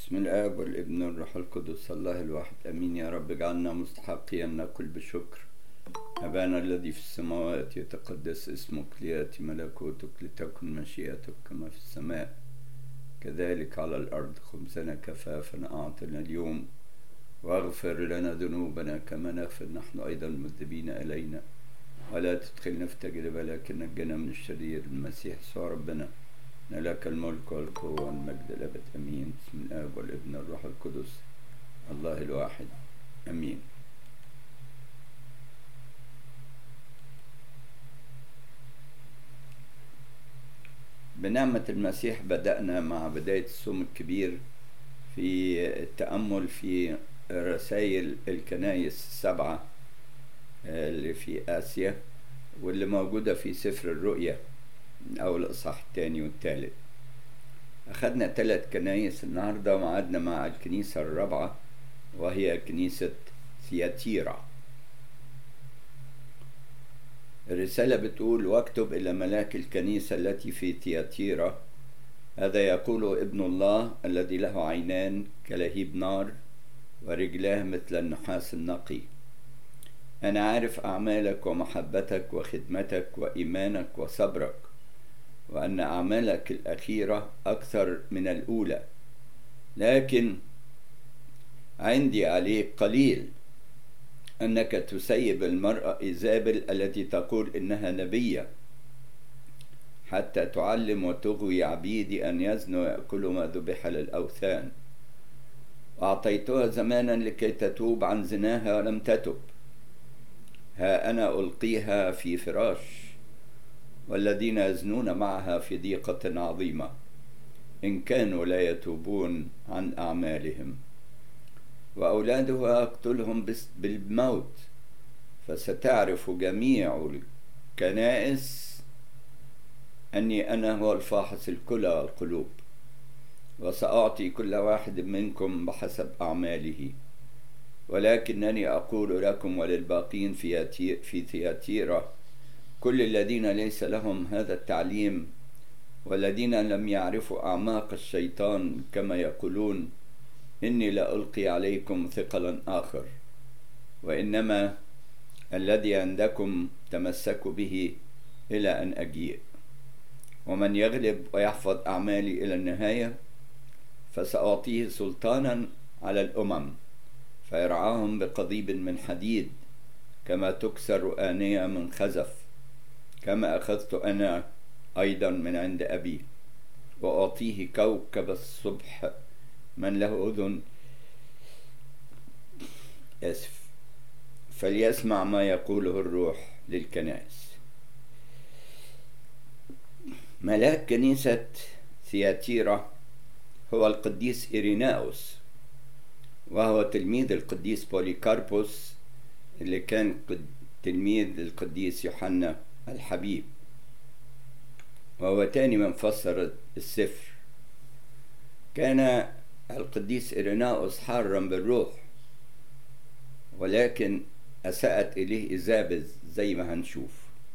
بسم الآب والابن والروح القدس الله الواحد أمين يا رب اجعلنا مستحقين نقل بشكر أبانا الذي في السماوات يتقدس اسمك ليأتي ملكوتك لتكن مشيئتك كما في السماء كذلك على الأرض خبزنا كفافا أعطنا اليوم واغفر لنا ذنوبنا كما نغفر نحن أيضا المذنبين إلينا ولا تدخلنا في تجربة لكن نجنا من الشرير المسيح يسوع ربنا لك الملك والقوة والمجد الأبد أمين بسم الآب والابن والروح القدس الله الواحد أمين بنعمة المسيح بدأنا مع بداية الصوم الكبير في التأمل في رسائل الكنائس السبعة اللي في آسيا واللي موجودة في سفر الرؤيا أو الإصحاح الثاني والثالث أخذنا ثلاث كنايس النهاردة وقعدنا مع الكنيسة الرابعة وهي كنيسة ثياتيرا الرسالة بتقول واكتب إلى ملاك الكنيسة التي في ثياتيرا هذا يقول ابن الله الذي له عينان كلهيب نار ورجلاه مثل النحاس النقي أنا عارف أعمالك ومحبتك وخدمتك وإيمانك وصبرك وأن أعمالك الأخيرة أكثر من الأولى لكن عندي عليك قليل أنك تسيب المرأة إيزابل التي تقول إنها نبية حتى تعلم وتغوي عبيدي أن يزنوا ويأكلوا ما ذبح للأوثان وأعطيتها زمانا لكي تتوب عن زناها ولم تتب ها أنا ألقيها في فراش والذين يزنون معها في ضيقة عظيمة إن كانوا لا يتوبون عن أعمالهم وأولادها أقتلهم بالموت فستعرف جميع الكنائس أني أنا هو الفاحص الكلى والقلوب وسأعطي كل واحد منكم بحسب أعماله ولكنني أقول لكم وللباقين في في ثياتيرا كل الذين ليس لهم هذا التعليم والذين لم يعرفوا أعماق الشيطان كما يقولون إني لألقي عليكم ثقلا آخر وإنما الذي عندكم تمسكوا به إلى أن أجيء ومن يغلب ويحفظ أعمالي إلى النهاية فسأعطيه سلطانا على الأمم فيرعاهم بقضيب من حديد كما تكسر آنية من خزف كما أخذت أنا أيضا من عند أبي وأعطيه كوكب الصبح من له أذن آسف فليسمع ما يقوله الروح للكنائس ملاك كنيسة ثياتيرا هو القديس إيريناوس وهو تلميذ القديس بوليكاربوس اللي كان تلميذ القديس يوحنا الحبيب وهو تاني من فسر السفر كان القديس إيريناوس حارا بالروح ولكن أساءت إليه إيزابل زي ما هنشوف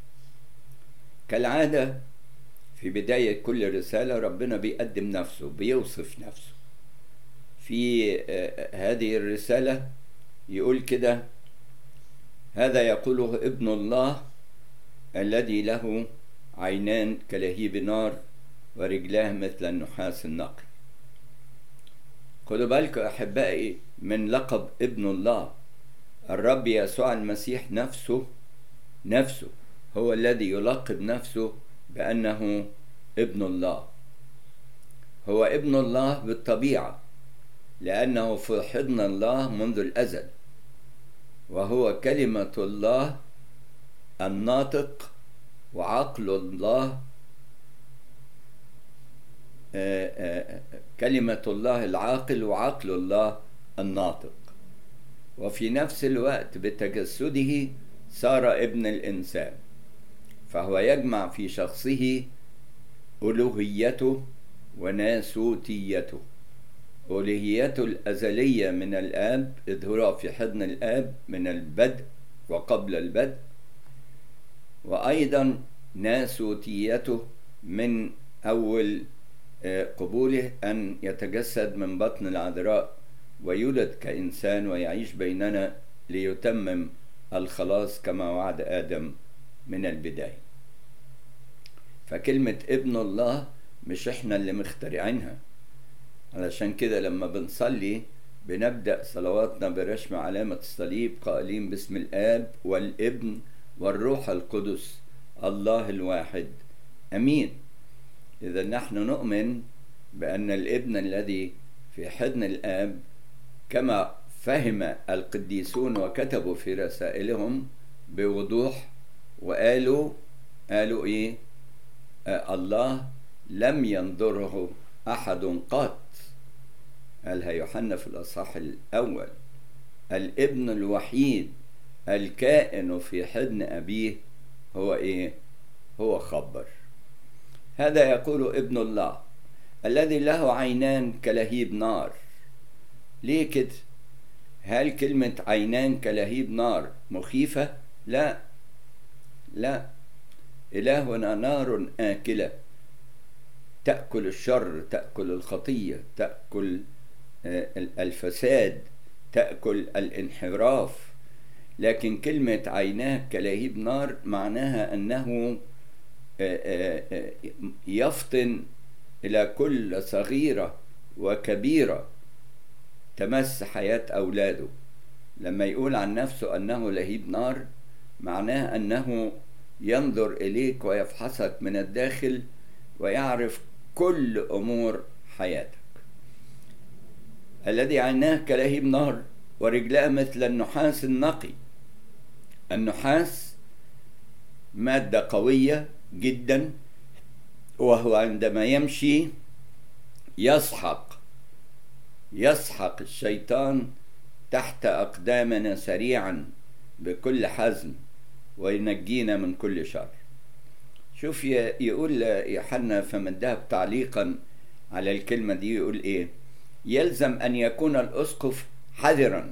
كالعادة في بداية كل رسالة ربنا بيقدم نفسه بيوصف نفسه في هذه الرسالة يقول كده هذا يقوله ابن الله الذي له عينان كلهيب نار ورجلاه مثل النحاس النقي خدوا بالكم أحبائي من لقب ابن الله الرب يسوع المسيح نفسه نفسه هو الذي يلقب نفسه بأنه ابن الله هو ابن الله بالطبيعة لأنه في حضن الله منذ الأزل وهو كلمة الله الناطق وعقل الله كلمة الله العاقل وعقل الله الناطق وفي نفس الوقت بتجسده صار ابن الإنسان فهو يجمع في شخصه ألوهيته وناسوتيته ألوهيته الأزلية من الآب إذ هو في حضن الآب من البدء وقبل البدء وأيضا ناسوتيته من أول قبوله أن يتجسد من بطن العذراء ويولد كإنسان ويعيش بيننا ليتمم الخلاص كما وعد آدم من البداية فكلمة ابن الله مش احنا اللي مخترعينها علشان كده لما بنصلي بنبدأ صلواتنا برسم علامة الصليب قائلين باسم الآب والابن والروح القدس الله الواحد أمين إذا نحن نؤمن بأن الابن الذي في حضن الآب كما فهم القديسون وكتبوا في رسائلهم بوضوح وقالوا قالوا إيه آه الله لم ينظره أحد قط قالها يوحنا في الأصحاح الأول الابن الوحيد الكائن في حضن أبيه هو إيه؟ هو خبر هذا يقول ابن الله الذي له عينان كلهيب نار ليه كده؟ هل كلمة عينان كلهيب نار مخيفة؟ لا لا إلهنا نار آكلة تأكل الشر تأكل الخطية تأكل الفساد تأكل الانحراف لكن كلمة عيناه كلهيب نار معناها أنه يفطن إلى كل صغيرة وكبيرة تمس حياة أولاده لما يقول عن نفسه أنه لهيب نار معناه أنه ينظر إليك ويفحصك من الداخل ويعرف كل أمور حياتك الذي عيناه كلهيب نار ورجلاه مثل النحاس النقي النحاس مادة قوية جدا وهو عندما يمشي يسحق يسحق الشيطان تحت أقدامنا سريعا بكل حزم وينجينا من كل شر شوف يقول يوحنا فمدها تعليقا على الكلمة دي يقول إيه يلزم أن يكون الأسقف حذرا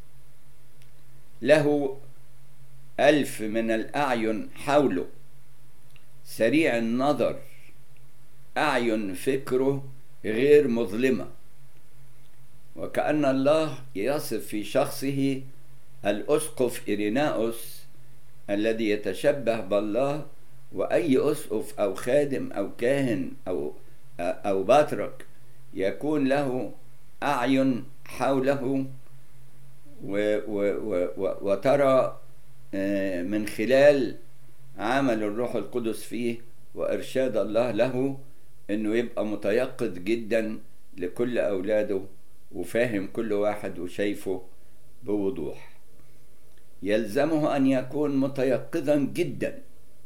له ألف من الأعين حوله سريع النظر أعين فكره غير مظلمة وكأن الله يصف في شخصه الأسقف إيريناوس الذي يتشبه بالله وأي أسقف أو خادم أو كاهن أو أو باترك يكون له أعين حوله و و و وترى من خلال عمل الروح القدس فيه وإرشاد الله له إنه يبقى متيقظ جدا لكل أولاده وفاهم كل واحد وشايفه بوضوح يلزمه أن يكون متيقظا جدا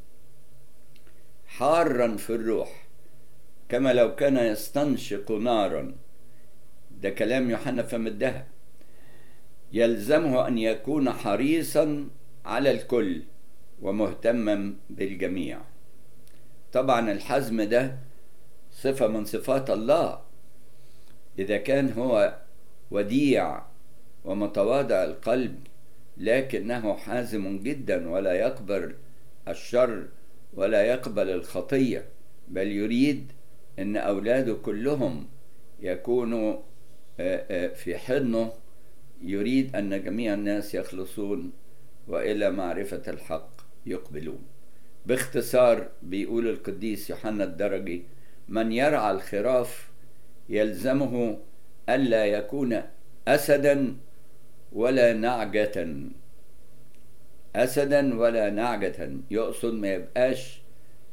حارا في الروح كما لو كان يستنشق نارا ده كلام يوحنا فم الدهب يلزمه ان يكون حريصا على الكل ومهتما بالجميع طبعا الحزم ده صفه من صفات الله اذا كان هو وديع ومتواضع القلب لكنه حازم جدا ولا يقبل الشر ولا يقبل الخطيه بل يريد ان اولاده كلهم يكونوا في حضنه يريد ان جميع الناس يخلصون والى معرفه الحق يقبلون باختصار بيقول القديس يوحنا الدرجي من يرعى الخراف يلزمه الا يكون اسدا ولا نعجه اسدا ولا نعجه يقصد ما يبقاش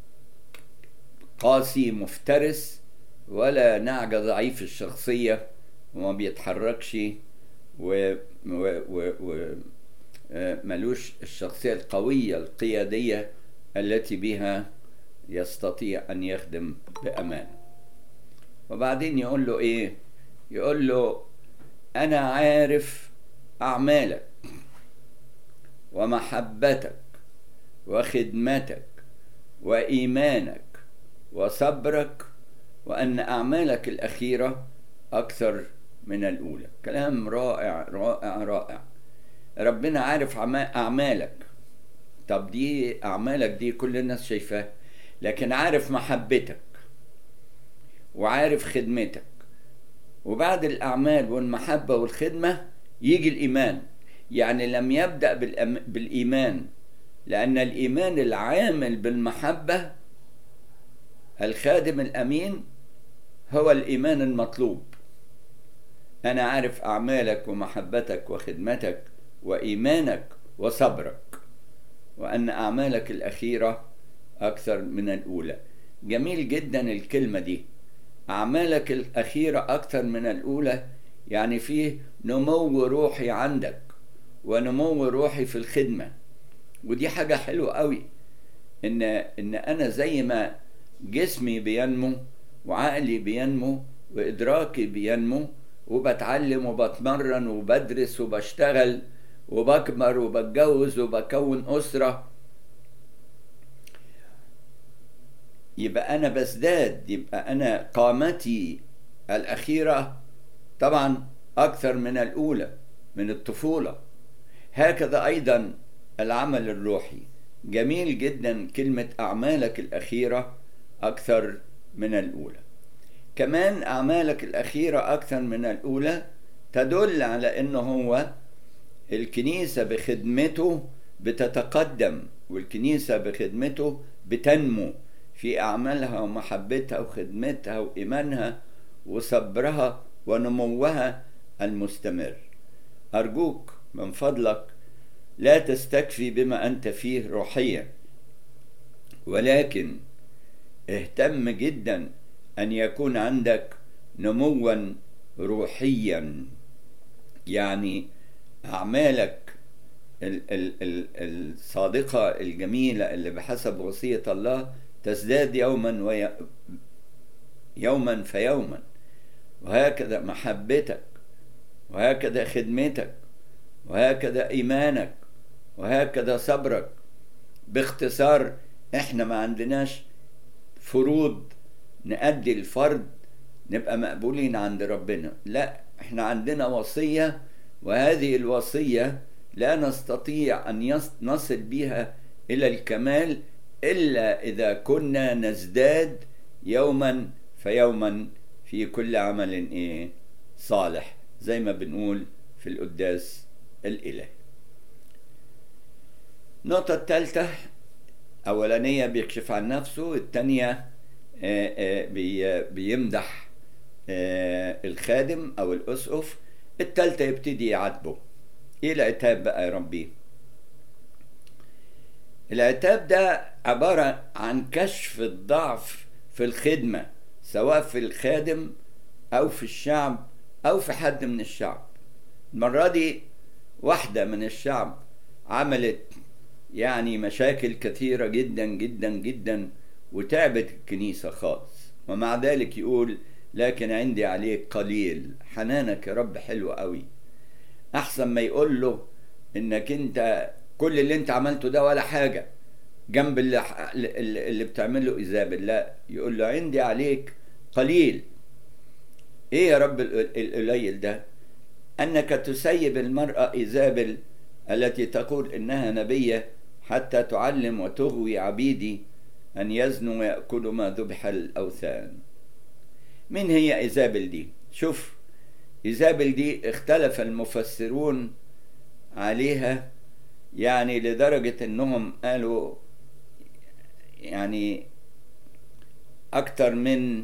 قاسي مفترس ولا نعجة ضعيف الشخصية وما بيتحركش و, و... و... و... ملوش الشخصية القوية القيادية التي بها يستطيع أن يخدم بأمان وبعدين يقول له إيه يقول له أنا عارف أعمالك ومحبتك وخدمتك وإيمانك وصبرك وأن أعمالك الأخيرة أكثر من الأولى كلام رائع رائع رائع ربنا عارف أعمالك طب دي أعمالك دي كل الناس شايفاها لكن عارف محبتك وعارف خدمتك وبعد الأعمال والمحبة والخدمة يجي الإيمان يعني لم يبدأ بالإيمان لأن الإيمان العامل بالمحبة الخادم الأمين هو الإيمان المطلوب أنا عارف أعمالك ومحبتك وخدمتك وإيمانك وصبرك وأن أعمالك الأخيرة أكثر من الأولى جميل جدا الكلمة دي أعمالك الأخيرة أكثر من الأولى يعني فيه نمو روحي عندك ونمو روحي في الخدمة ودي حاجة حلوة قوي إن إن أنا زي ما جسمي بينمو وعقلي بينمو وإدراكي بينمو وبتعلم وبتمرن وبدرس وبشتغل وبكبر وبتجوز وبكون أسرة يبقى أنا بزداد يبقى أنا قامتي الأخيرة طبعا أكثر من الأولى من الطفولة هكذا أيضا العمل الروحي جميل جدا كلمة أعمالك الأخيرة أكثر من الأولى كمان أعمالك الأخيرة أكثر من الأولى تدل على أنه هو الكنيسة بخدمته بتتقدم والكنيسة بخدمته بتنمو في أعمالها ومحبتها وخدمتها وإيمانها وصبرها ونموها المستمر أرجوك من فضلك لا تستكفي بما أنت فيه روحيا ولكن اهتم جدا أن يكون عندك نموا روحيا يعني أعمالك الصادقة الجميلة اللي بحسب وصية الله تزداد يوما وي... يوما فيوما وهكذا محبتك وهكذا خدمتك وهكذا ايمانك وهكذا صبرك باختصار احنا ما عندناش فروض نأدي الفرض نبقى مقبولين عند ربنا لا احنا عندنا وصية وهذه الوصية لا نستطيع أن نصل بها إلى الكمال إلا إذا كنا نزداد يوما فيوما في كل عمل إيه صالح زي ما بنقول في القداس الإلهي النقطة الثالثة أولانية بيكشف عن نفسه الثانية بيمدح الخادم أو الأسقف الثالثة يبتدي يعاتبه إيه العتاب بقى يا ربي العتاب ده عبارة عن كشف الضعف في الخدمة سواء في الخادم أو في الشعب أو في حد من الشعب المرة دي واحدة من الشعب عملت يعني مشاكل كثيرة جدا جدا جدا وتعبت الكنيسة خالص ومع ذلك يقول لكن عندي عليك قليل حنانك يا رب حلو قوي أحسن ما يقول له إنك أنت كل اللي أنت عملته ده ولا حاجة جنب اللي, اللي بتعمله إيزابل لا يقول له عندي عليك قليل إيه يا رب القليل ده أنك تسيب المرأة إيزابل التي تقول إنها نبية حتى تعلم وتغوي عبيدي أن يزنوا ويأكلوا ما ذبح الأوثان من هي إيزابل دي شوف إيزابل دي اختلف المفسرون عليها يعني لدرجة إنهم قالوا يعني أكتر من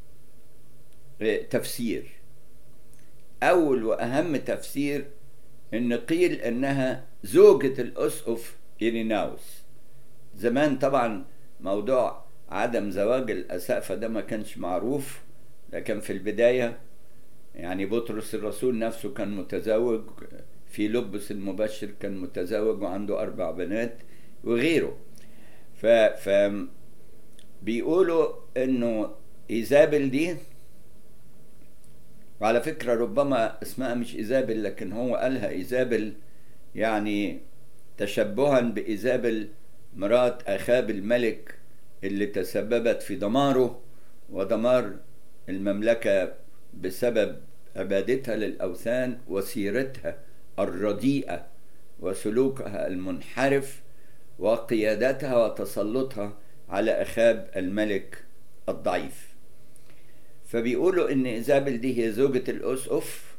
تفسير أول وأهم تفسير إن قيل إنها زوجة الأسقف إيريناوس زمان طبعا موضوع عدم زواج الأسقفة ده ما كانش معروف لكن في البداية يعني بطرس الرسول نفسه كان متزوج في لبس المبشر كان متزوج وعنده أربع بنات وغيره ف, ف بيقولوا إنه إيزابل دي وعلى فكرة ربما اسمها مش إيزابل لكن هو قالها إيزابل يعني تشبها بإيزابل مرات أخاب الملك اللي تسببت في دماره ودمار المملكة بسبب عبادتها للأوثان وسيرتها الرديئة وسلوكها المنحرف وقيادتها وتسلطها على أخاب الملك الضعيف فبيقولوا ان ايزابل دي هي زوجة الاسقف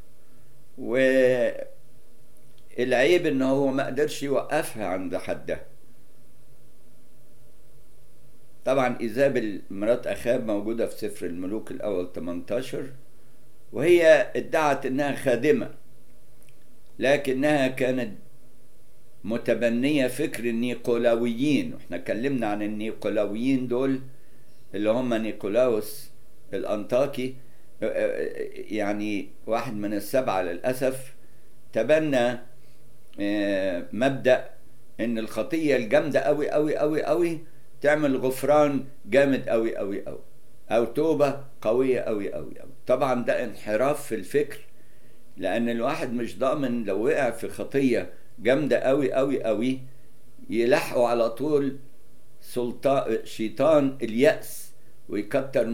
والعيب ان هو ما قدرش يوقفها عند حدها طبعا ايزابل مرات اخاب موجودة في سفر الملوك الاول 18 وهي ادعت انها خادمة لكنها كانت متبنية فكر النيقولاويين واحنا اتكلمنا عن النيقولاويين دول اللي هم نيقولاوس الأنطاكي يعني واحد من السبعة للأسف تبنى مبدأ إن الخطية الجامدة أوي أوي أوي أوي تعمل غفران جامد أوي أوي أوي أو توبة قوية أوي أوي أوي طبعا ده انحراف في الفكر لأن الواحد مش ضامن لو وقع في خطية جامدة أوي أوي أوي يلحقوا على طول سلطان شيطان اليأس ويكتر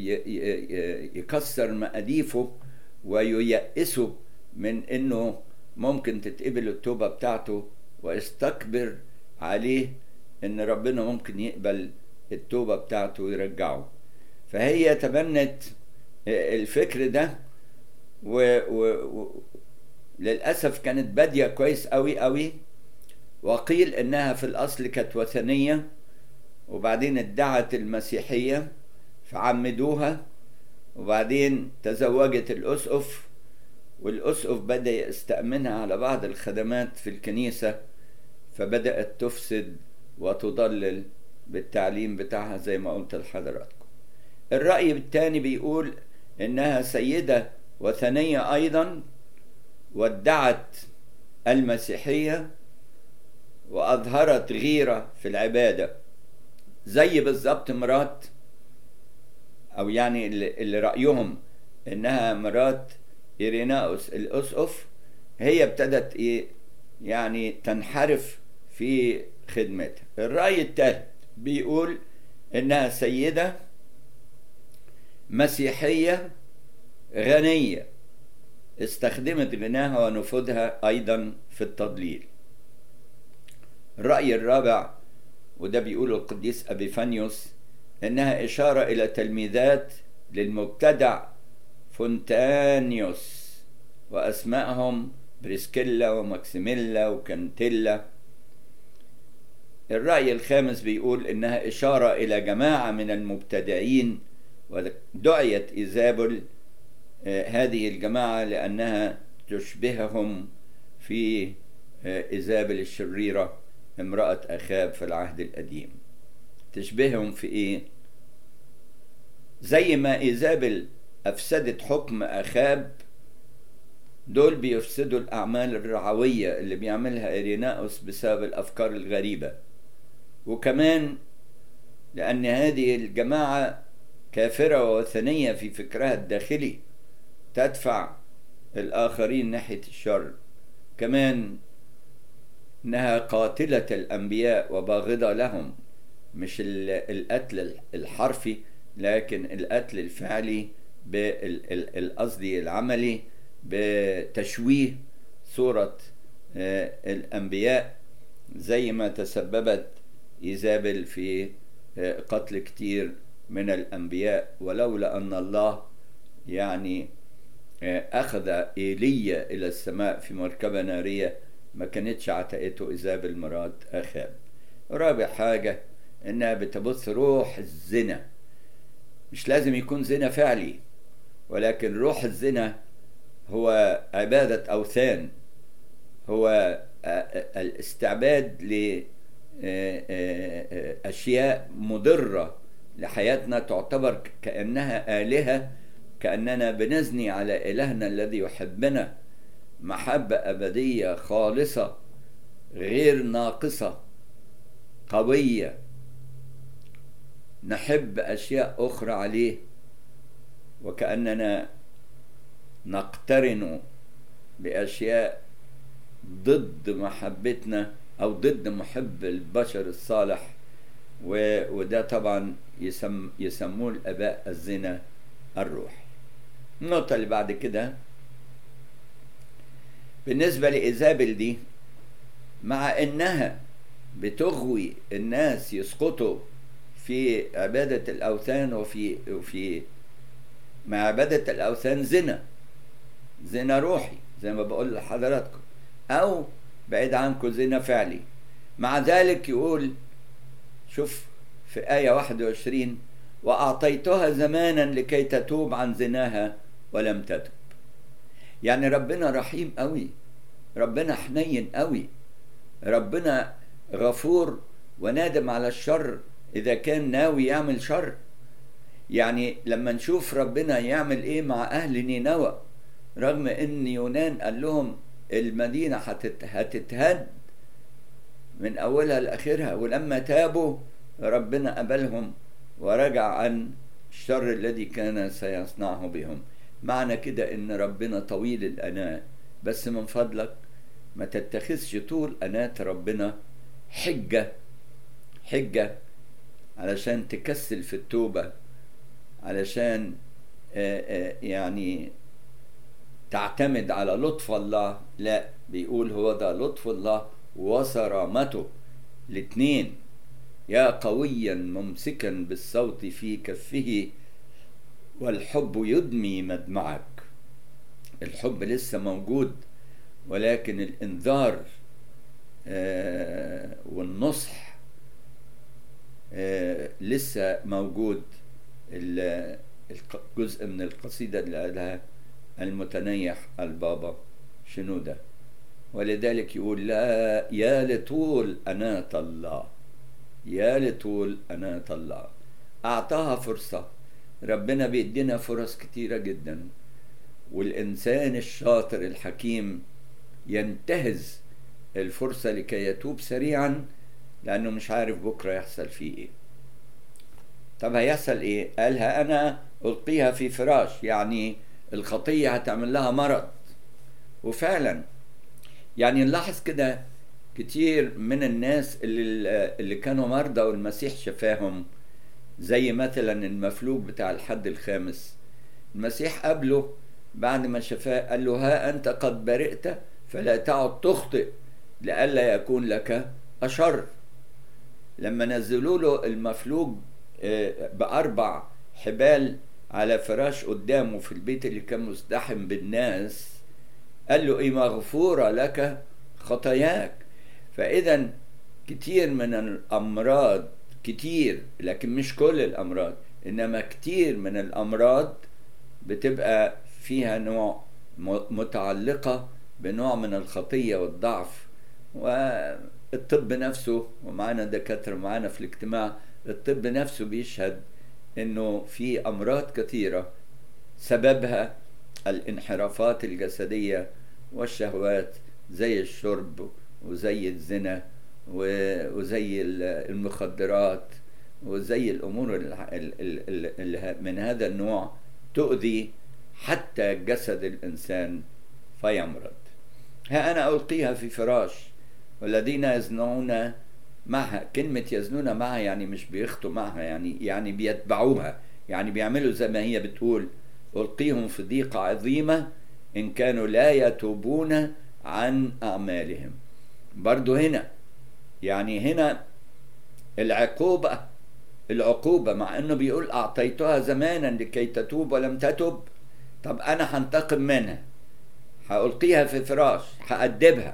يكسر مقاديفه وييأسه من انه ممكن تتقبل التوبة بتاعته ويستكبر عليه ان ربنا ممكن يقبل التوبة بتاعته ويرجعه فهي تبنت الفكر ده و, و, و للأسف كانت بادية كويس قوي قوي وقيل انها في الاصل كانت وثنية وبعدين ادعت المسيحية فعمدوها وبعدين تزوجت الأسقف والأسقف بدأ يستأمنها على بعض الخدمات في الكنيسة فبدأت تفسد وتضلل بالتعليم بتاعها زي ما قلت لحضراتكم الرأي الثاني بيقول إنها سيدة وثنية أيضا وادعت المسيحية وأظهرت غيرة في العبادة زي بالظبط مرات او يعني اللي رايهم انها مرات ايريناوس الاسقف هي ابتدت ايه يعني تنحرف في خدمتها الراي الثالث بيقول انها سيده مسيحيه غنيه استخدمت غناها ونفوذها ايضا في التضليل الراي الرابع وده بيقوله القديس أبيفانيوس إنها إشارة إلى تلميذات للمبتدع فونتانيوس وأسمائهم بريسكيلا وماكسيميلا وكانتيلا الرأي الخامس بيقول إنها إشارة إلى جماعة من المبتدعين ودعيت إيزابل هذه الجماعة لأنها تشبههم في إيزابل الشريرة امرأة أخاب في العهد القديم تشبههم في إيه؟ زي ما إيزابل أفسدت حكم أخاب دول بيفسدوا الأعمال الرعوية اللي بيعملها إيريناوس بسبب الأفكار الغريبة وكمان لأن هذه الجماعة كافرة ووثنية في فكرها الداخلي تدفع الآخرين ناحية الشر كمان انها قاتلة الانبياء وباغضة لهم مش القتل الحرفي لكن القتل الفعلي بالقصدي العملي بتشويه صورة الانبياء زي ما تسببت ايزابل في قتل كتير من الانبياء ولولا ان الله يعني اخذ ايليا الى السماء في مركبة نارية ما كانتش عتقته إيزابل مرات أخاب رابع حاجة إنها بتبث روح الزنا مش لازم يكون زنا فعلي ولكن روح الزنا هو عبادة أوثان هو الاستعباد لأشياء مضرة لحياتنا تعتبر كأنها آلهة كأننا بنزني على إلهنا الذي يحبنا محبة أبدية خالصة غير ناقصة قوية نحب أشياء أخرى عليه وكأننا نقترن بأشياء ضد محبتنا أو ضد محب البشر الصالح وده طبعا يسم يسموه الآباء الزنا الروحي النقطة اللي بعد كده بالنسبة لإيزابل دي مع إنها بتغوي الناس يسقطوا في عبادة الأوثان وفي وفي مع عبادة الأوثان زنا زنا روحي زي ما بقول لحضراتكم أو بعيد عنكم زنا فعلي مع ذلك يقول شوف في آية 21 وأعطيتها زمانا لكي تتوب عن زناها ولم تتب يعني ربنا رحيم قوي ربنا حنين قوي ربنا غفور ونادم على الشر إذا كان ناوي يعمل شر يعني لما نشوف ربنا يعمل إيه مع أهل نينوى رغم إن يونان قال لهم المدينة هتتهد من أولها لآخرها ولما تابوا ربنا قبلهم ورجع عن الشر الذي كان سيصنعه بهم معنى كده ان ربنا طويل الاناة بس من فضلك ما تتخذش طول أناة ربنا حجة حجة علشان تكسل في التوبة علشان يعني تعتمد على لطف الله لا بيقول هو ده لطف الله وصرامته الاتنين يا قويا ممسكا بالصوت في كفه والحب يدمي مدمعك الحب لسه موجود ولكن الانذار آه والنصح آه لسه موجود الجزء من القصيدة اللي قالها المتنيح البابا شنودة ولذلك يقول لا يا لطول أناة الله يا لطول أناة الله أعطاها فرصة ربنا بيدينا فرص كتيرة جدا والإنسان الشاطر الحكيم ينتهز الفرصة لكي يتوب سريعا لأنه مش عارف بكرة يحصل فيه إيه طب هيحصل إيه؟ قالها أنا ألقيها في فراش يعني الخطية هتعمل لها مرض وفعلا يعني نلاحظ كده كتير من الناس اللي, اللي كانوا مرضى والمسيح شفاهم زي مثلا المفلوج بتاع الحد الخامس المسيح قابله بعد ما شفاه قال له ها أنت قد برئت فلا تعد تخطئ لئلا يكون لك أشر لما نزلوا له المفلوج بأربع حبال على فراش قدامه في البيت اللي كان مزدحم بالناس قال له إيه مغفورة لك خطاياك فإذا كتير من الأمراض كتير لكن مش كل الأمراض إنما كتير من الأمراض بتبقى فيها نوع متعلقة بنوع من الخطية والضعف والطب نفسه ومعانا دكاترة معانا في الاجتماع الطب نفسه بيشهد انه في امراض كثيرة سببها الانحرافات الجسدية والشهوات زي الشرب وزي الزنا وزي المخدرات وزي الامور اللي من هذا النوع تؤذي حتى جسد الانسان فيمرض ها انا القيها في فراش والذين يزنون معها كلمة يزنون معها يعني مش بيخطوا معها يعني يعني بيتبعوها يعني بيعملوا زي ما هي بتقول ألقيهم في ضيقة عظيمة إن كانوا لا يتوبون عن أعمالهم برضو هنا يعني هنا العقوبة العقوبة مع أنه بيقول أعطيتها زمانا لكي تتوب ولم تتب طب أنا هنتقم منها هألقيها في فراش هأدبها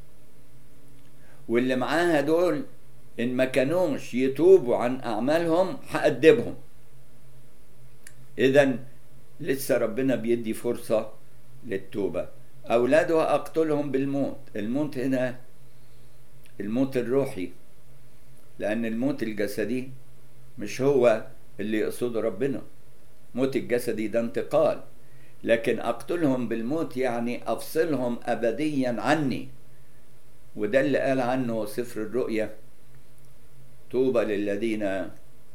واللي معاها دول إن ما كانوش يتوبوا عن أعمالهم هأدبهم إذا لسه ربنا بيدي فرصة للتوبة أولادها أقتلهم بالموت الموت هنا الموت الروحي لأن الموت الجسدي مش هو اللي يقصده ربنا موت الجسدي ده انتقال لكن أقتلهم بالموت يعني أفصلهم أبديا عني وده اللي قال عنه سفر الرؤيا طوبى للذين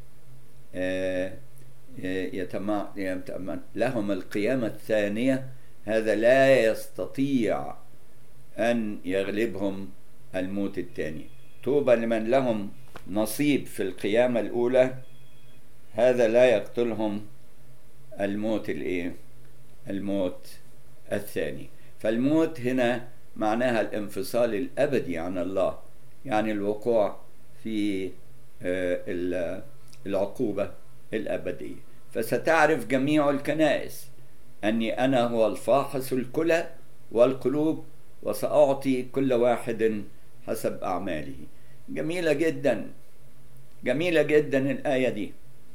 يتمع لهم القيامة الثانية هذا لا يستطيع أن يغلبهم الموت الثاني طوبى لمن لهم نصيب في القيامة الأولى هذا لا يقتلهم الموت الإيه؟ الموت الثاني فالموت هنا معناها الانفصال الأبدي عن الله يعني الوقوع في العقوبة الأبدية فستعرف جميع الكنائس أني أنا هو الفاحص الكلى والقلوب وسأعطي كل واحد حسب أعماله جميلة جدا جميلة جدا الآية دي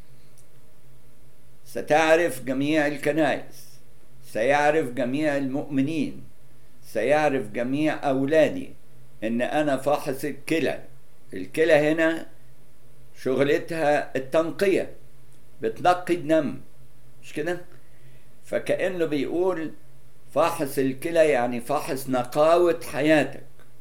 ستعرف جميع الكنائس سيعرف جميع المؤمنين سيعرف جميع أولادي إن أنا فاحص الكلى الكلى هنا شغلتها التنقية بتنقي الدم مش كده فكأنه بيقول فاحص الكلى يعني فاحص نقاوة حياتك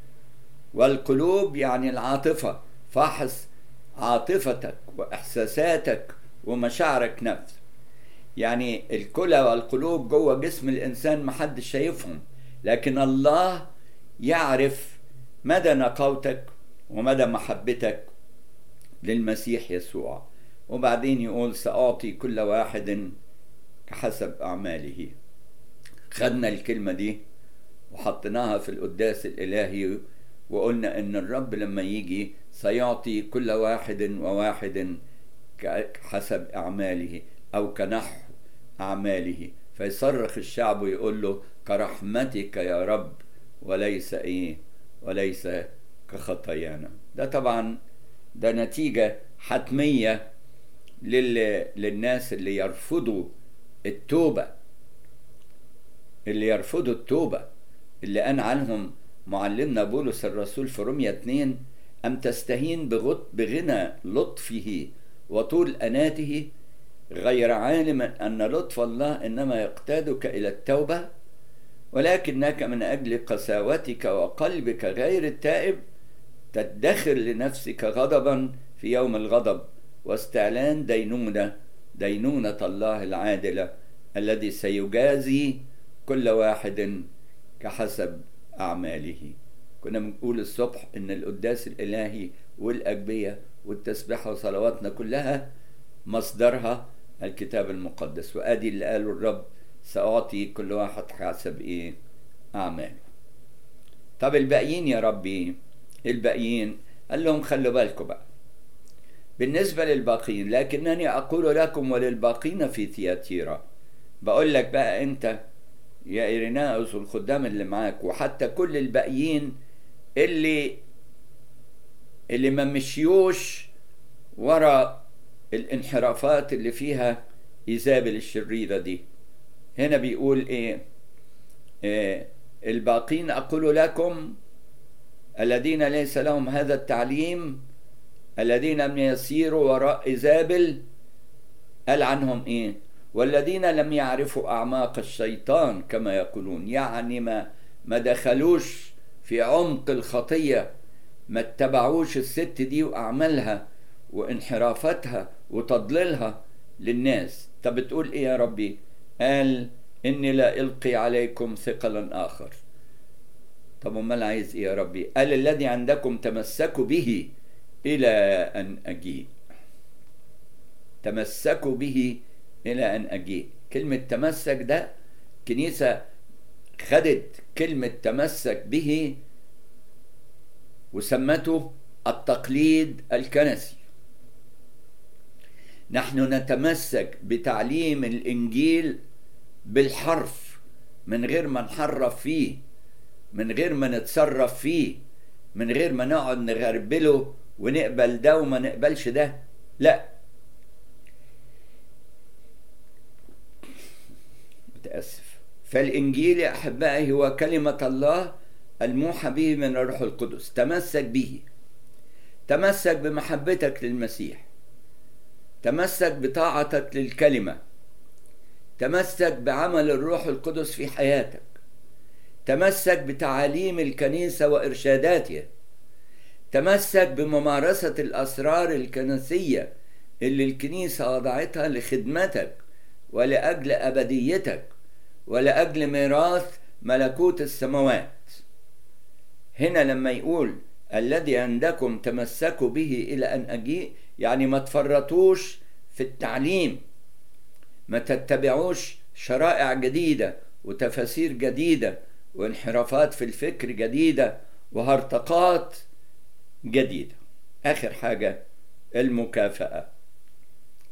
والقلوب يعني العاطفة فاحص عاطفتك وإحساساتك ومشاعرك نفس يعني الكلى والقلوب جوه جسم الإنسان محدش شايفهم لكن الله يعرف مدى نقاوتك ومدى محبتك للمسيح يسوع وبعدين يقول سأعطي كل واحد كحسب أعماله خدنا الكلمة دي وحطيناها في القداس الإلهي وقلنا إن الرب لما يجي سيعطي كل واحد وواحد حسب أعماله أو كنحو أعماله فيصرخ الشعب ويقول له كرحمتك يا رب وليس إيه وليس كخطايانا ده طبعا ده نتيجة حتمية لل... للناس اللي يرفضوا التوبة اللي يرفضوا التوبة اللي قال عنهم معلمنا بولس الرسول في رومية 2 أم تستهين بغط بغنى لطفه وطول أناته غير عالم أن لطف الله إنما يقتادك إلى التوبة ولكنك من أجل قساوتك وقلبك غير التائب تدخر لنفسك غضبا في يوم الغضب واستعلان دينونة دينونة الله العادلة الذي سيجازي كل واحد كحسب أعماله كنا بنقول الصبح إن القداس الإلهي والأجبية والتسبيحة وصلواتنا كلها مصدرها الكتاب المقدس وأدي اللي قاله الرب سأعطي كل واحد حسب إيه أعماله طب الباقيين يا ربي الباقيين قال لهم خلوا بالكم بقى بالنسبة للباقين لكنني أقول لكم وللباقين في ثياتيرا بقول لك بقى أنت يا إيريناوس والخدام اللي معاك وحتى كل الباقيين اللي اللي ما مشيوش ورا الانحرافات اللي فيها إيزابل الشريرة دي هنا بيقول إيه, إيه الباقين أقول لكم الذين ليس لهم هذا التعليم الذين لم يسيروا وراء إيزابل قال عنهم إيه والذين لم يعرفوا أعماق الشيطان كما يقولون يعني ما ما دخلوش في عمق الخطية ما اتبعوش الست دي وأعمالها وانحرافتها وتضليلها للناس طب بتقول إيه يا ربي قال إني لا ألقي عليكم ثقلا آخر طب امال عايز ايه يا ربي قال الذي عندكم تمسكوا به الى ان اجيء تمسكوا به الى ان اجيء كلمه تمسك ده كنيسه خدت كلمه تمسك به وسمته التقليد الكنسي نحن نتمسك بتعليم الانجيل بالحرف من غير ما نحرف فيه من غير ما نتصرف فيه من غير ما نقعد نغربله ونقبل ده وما نقبلش ده لا متأسف فالإنجيل يا أحبائي هو كلمة الله الموحى به من الروح القدس تمسك به تمسك بمحبتك للمسيح تمسك بطاعتك للكلمة تمسك بعمل الروح القدس في حياتك تمسك بتعاليم الكنيسة وإرشاداتها تمسك بممارسة الأسرار الكنسية اللي الكنيسة وضعتها لخدمتك ولأجل أبديتك ولأجل ميراث ملكوت السماوات هنا لما يقول الذي عندكم تمسكوا به إلى أن أجيء يعني ما تفرطوش في التعليم ما تتبعوش شرائع جديدة وتفاسير جديدة وانحرافات في الفكر جديدة وهرطقات جديدة آخر حاجة المكافأة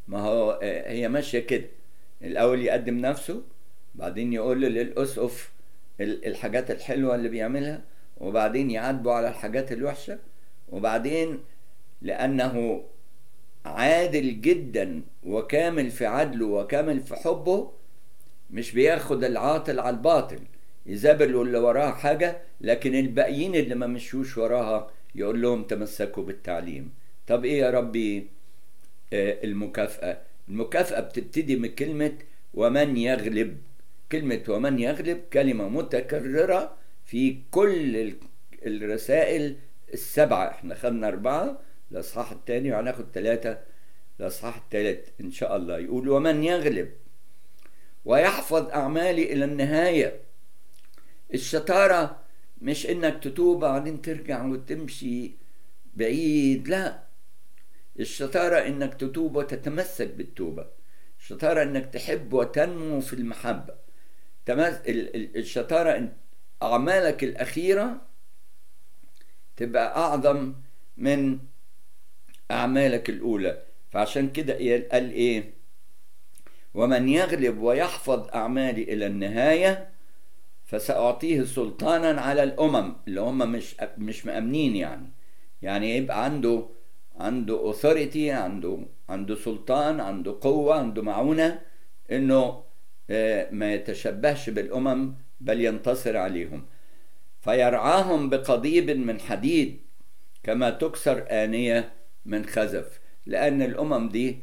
ما هو هي ماشيه كده الاول يقدم نفسه بعدين يقول للاسقف الحاجات الحلوه اللي بيعملها وبعدين يعاتبه على الحاجات الوحشه وبعدين لانه عادل جدا وكامل في عدله وكامل في حبه مش بياخد العاطل على الباطل يزابل اللي وراها حاجه لكن الباقيين اللي ما مشوش وراها يقول لهم تمسكوا بالتعليم طب ايه يا ربي آه المكافاه المكافاه بتبتدي من كلمه ومن يغلب كلمه ومن يغلب كلمه متكرره في كل الرسائل السبعه احنا خدنا اربعه الاصحاح الثاني وهناخد ثلاثه الاصحاح الثالث ان شاء الله يقول ومن يغلب ويحفظ اعمالي الى النهايه الشطاره مش انك تتوب بعدين ترجع وتمشي بعيد لا الشطاره انك تتوب وتتمسك بالتوبه الشطاره انك تحب وتنمو في المحبه تمس... الشطاره إن اعمالك الاخيره تبقى اعظم من اعمالك الاولى فعشان كده قال ايه ومن يغلب ويحفظ اعمالي الى النهايه فساعطيه سلطانا على الامم اللي هم مش مش مامنين يعني يعني يبقى عنده عنده اوثوريتي عنده عنده سلطان عنده قوه عنده معونه انه ما يتشبهش بالامم بل ينتصر عليهم فيرعاهم بقضيب من حديد كما تكسر آنية من خزف لأن الأمم دي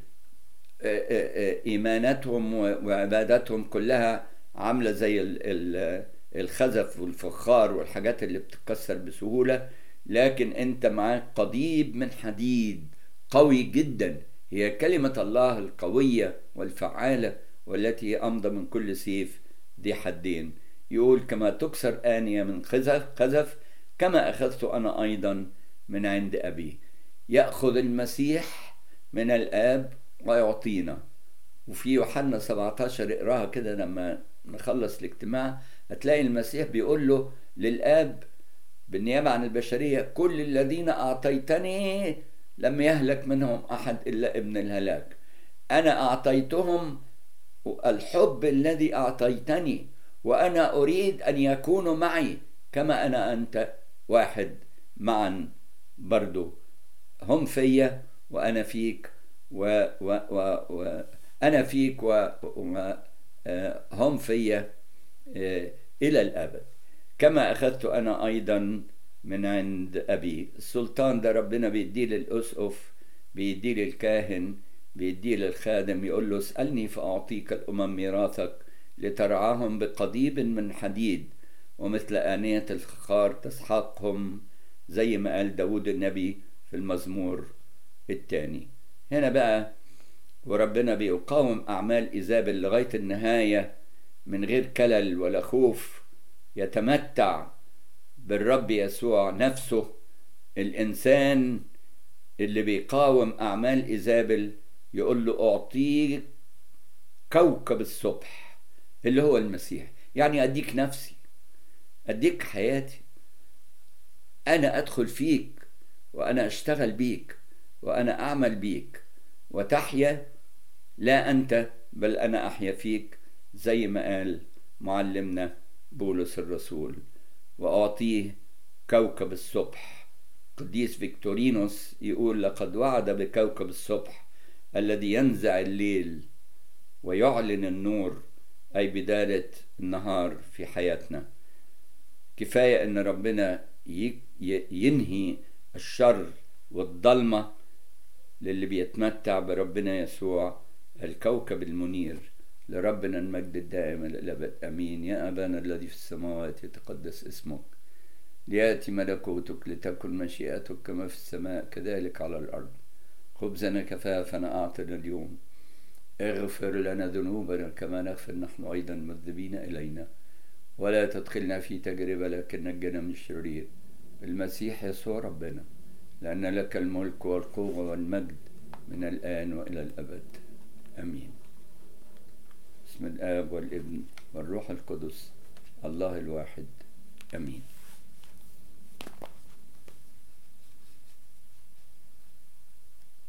إيماناتهم وعباداتهم كلها عاملة زي الخزف والفخار والحاجات اللي بتتكسر بسهولة لكن أنت معاك قضيب من حديد قوي جدا هي كلمة الله القوية والفعالة والتي أمضى من كل سيف ذي حدين يقول كما تكسر آنية من خزف خزف كما أخذت أنا أيضا من عند أبي يأخذ المسيح من الآب ويعطينا وفي يوحنا 17 اقراها كده لما نخلص الاجتماع هتلاقي المسيح بيقول له للآب بالنيابة عن البشرية كل الذين أعطيتني لم يهلك منهم أحد إلا ابن الهلاك أنا أعطيتهم الحب الذي أعطيتني وأنا أريد أن يكونوا معي كما أنا أنت واحد معا برضو هم فيا وأنا فيك و, و, و, و أنا فيك وهم فيا إلى الأبد كما أخذت أنا أيضا من عند أبي السلطان ده ربنا بيديه للأسقف بيديه للكاهن بيديه للخادم يقول له اسألني فأعطيك الأمم ميراثك لترعاهم بقضيب من حديد ومثل آنية الفخار تسحقهم زي ما قال داود النبي في المزمور الثاني هنا بقى وربنا بيقاوم أعمال إيزابل لغاية النهاية من غير كلل ولا خوف يتمتع بالرب يسوع نفسه الإنسان اللي بيقاوم أعمال إيزابل يقول له أعطيك كوكب الصبح اللي هو المسيح يعني أديك نفسي أديك حياتي أنا أدخل فيك وأنا أشتغل بيك وأنا أعمل بيك وتحيا لا أنت بل أنا أحيا فيك زي ما قال معلمنا بولس الرسول وأعطيه كوكب الصبح قديس فيكتورينوس يقول لقد وعد بكوكب الصبح الذي ينزع الليل ويعلن النور أي بداية النهار في حياتنا كفاية أن ربنا ينهي الشر والضلمة للي بيتمتع بربنا يسوع الكوكب المنير لربنا المجد الدائم إلى الأبد أمين يا أبانا الذي في السماوات يتقدس اسمك ليأتي ملكوتك لتكن مشيئتك كما في السماء كذلك على الأرض خبزنا كفافنا أعطنا اليوم اغفر لنا ذنوبنا كما نغفر نحن أيضا مذنبين إلينا ولا تدخلنا في تجربة لكن نجنا من الشرير المسيح يسوع ربنا لأن لك الملك والقوة والمجد من الآن وإلى الأبد آمين بسم الآب والابن والروح القدس الله الواحد آمين